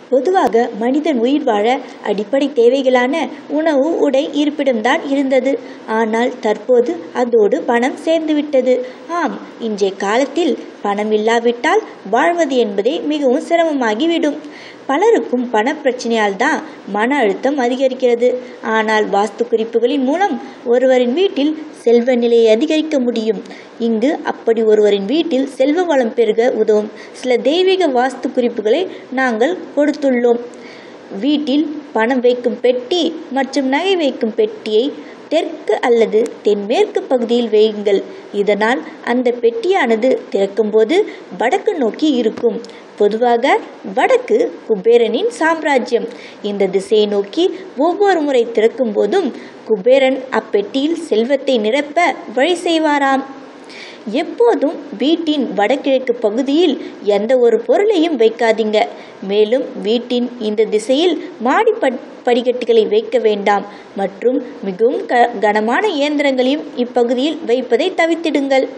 பொதுவாக மனிதன் உயிர் வாழ அடிப்படை தேவைகளான உணவு உடை இருப்பிடம்தான் இருந்தது ஆனால் தற்போது அதோடு பணம் சேர்ந்துவிட்டது ஆம் இன்றைய காலத்தில் பணம் இல்லாவிட்டால் வாழ்வது என்பதே மிகவும் சிரமமாகிவிடும் பலருக்கும் பண பிரச்சனையால் தான் மன அழுத்தம் அதிகரிக்கிறது ஆனால் வாஸ்து குறிப்புகளின் மூலம் ஒருவரின் வீட்டில் செல்வ நிலையை அதிகரிக்க முடியும் இங்கு அப்படி ஒருவரின் வீட்டில் செல்வ வளம் பெருக உதவும் சில தெய்வீக வாஸ்து குறிப்புகளை நாங்கள் கொடுத்துள்ளோம் வீட்டில் பணம் வைக்கும் பெட்டி மற்றும் நகை வைக்கும் பெட்டியை தெற்கு அல்லது தென்மேற்கு பகுதியில் வையுங்கள் இதனால் அந்த பெட்டியானது திறக்கும்போது வடக்கு நோக்கி இருக்கும் பொதுவாக வடக்கு குபேரனின் சாம்ராஜ்யம் இந்த திசையை நோக்கி ஒவ்வொரு முறை திறக்கும் போதும் குபேரன் அப்பெட்டியில் செல்வத்தை நிரப்ப வழி செய்வாராம் எப்போதும் வீட்டின் வடகிழக்கு பகுதியில் எந்த ஒரு பொருளையும் வைக்காதீங்க மேலும் வீட்டின் இந்த திசையில் மாடி படிக்கட்டுகளை வைக்க வேண்டாம் மற்றும் மிகவும் க கனமான இயந்திரங்களையும் இப்பகுதியில் வைப்பதை தவிர்த்திடுங்கள்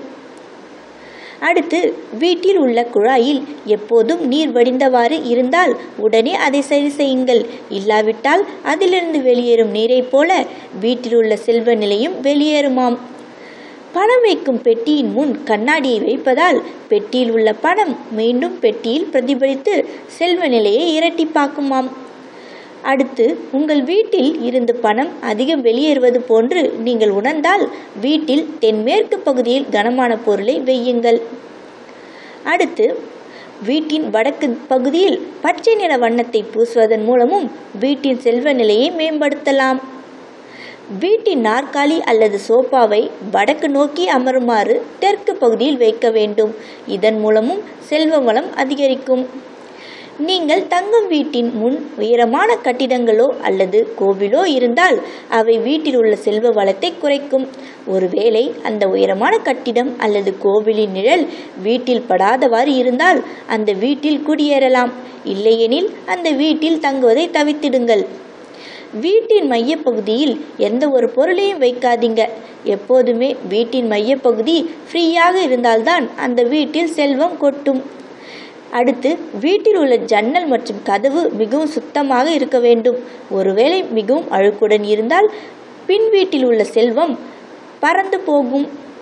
அடுத்து வீட்டில் உள்ள குழாயில் எப்போதும் நீர் வடிந்தவாறு இருந்தால் உடனே அதை சரி செய்யுங்கள் இல்லாவிட்டால் அதிலிருந்து வெளியேறும் நீரைப் போல வீட்டில் உள்ள செல்வ நிலையும் வெளியேறுமாம் பணம் வைக்கும் பெட்டியின் முன் கண்ணாடியை வைப்பதால் பெட்டியில் உள்ள பணம் மீண்டும் பெட்டியில் பிரதிபலித்து செல்வ நிலையை இரட்டிப்பாக்குமாம் அடுத்து உங்கள் வீட்டில் இருந்து பணம் அதிகம் வெளியேறுவது போன்று நீங்கள் உணர்ந்தால் வீட்டில் தென்மேற்கு பகுதியில் கனமான பொருளை வையுங்கள் அடுத்து வீட்டின் வடக்கு பகுதியில் பச்சை நிற வண்ணத்தை பூசுவதன் மூலமும் வீட்டின் செல்வ நிலையை மேம்படுத்தலாம் வீட்டின் நாற்காலி அல்லது சோஃபாவை வடக்கு நோக்கி அமருமாறு தெற்கு பகுதியில் வைக்க வேண்டும் இதன் மூலமும் செல்வ வளம் அதிகரிக்கும் நீங்கள் தங்கும் வீட்டின் முன் உயரமான கட்டிடங்களோ அல்லது கோவிலோ இருந்தால் அவை வீட்டில் உள்ள செல்வ வளத்தை குறைக்கும் ஒருவேளை அந்த உயரமான கட்டிடம் அல்லது கோவிலின் நிழல் வீட்டில் படாதவாறு இருந்தால் அந்த வீட்டில் குடியேறலாம் இல்லையெனில் அந்த வீட்டில் தங்குவதை தவித்திடுங்கள் வீட்டின் மையப்பகுதியில் எந்த ஒரு பொருளையும் வைக்காதீங்க எப்போதுமே வீட்டின் மையப்பகுதி ஃப்ரீயாக இருந்தால்தான் அந்த வீட்டில் செல்வம் கொட்டும் அடுத்து வீட்டில் உள்ள ஜன்னல் மற்றும் கதவு மிகவும் சுத்தமாக இருக்க வேண்டும் ஒருவேளை மிகவும் அழுக்குடன் இருந்தால் பின் வீட்டில் உள்ள செல்வம் பறந்து போகும்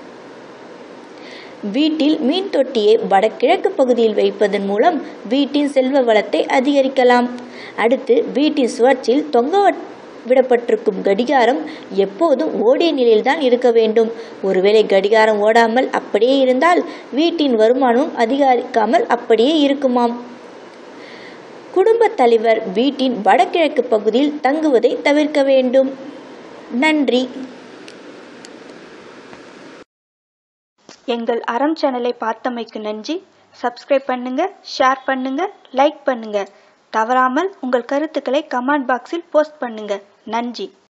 வீட்டில் மீன் தொட்டியை வடகிழக்கு பகுதியில் வைப்பதன் மூலம் வீட்டின் செல்வ வளத்தை அதிகரிக்கலாம் அடுத்து வீட்டின் சுவற்றில் தொங்க விடப்பட்டிருக்கும் கடிகாரம் எப்போதும் ஓடிய நிலையில்தான் இருக்க வேண்டும் ஒருவேளை கடிகாரம் ஓடாமல் அப்படியே இருந்தால் வீட்டின் வருமானம் அதிகரிக்காமல் அப்படியே இருக்குமாம் குடும்பத் தலைவர் வீட்டின் வடகிழக்கு பகுதியில் தங்குவதை தவிர்க்க வேண்டும் நன்றி எங்கள் அறம் சேனலை பார்த்தமைக்கு நன்றி சப்ஸ்கிரைப் பண்ணுங்க ஷேர் பண்ணுங்க லைக் பண்ணுங்க தவறாமல் உங்கள் கருத்துக்களை கமெண்ட் பாக்ஸில் போஸ்ட் பண்ணுங்க நன்றி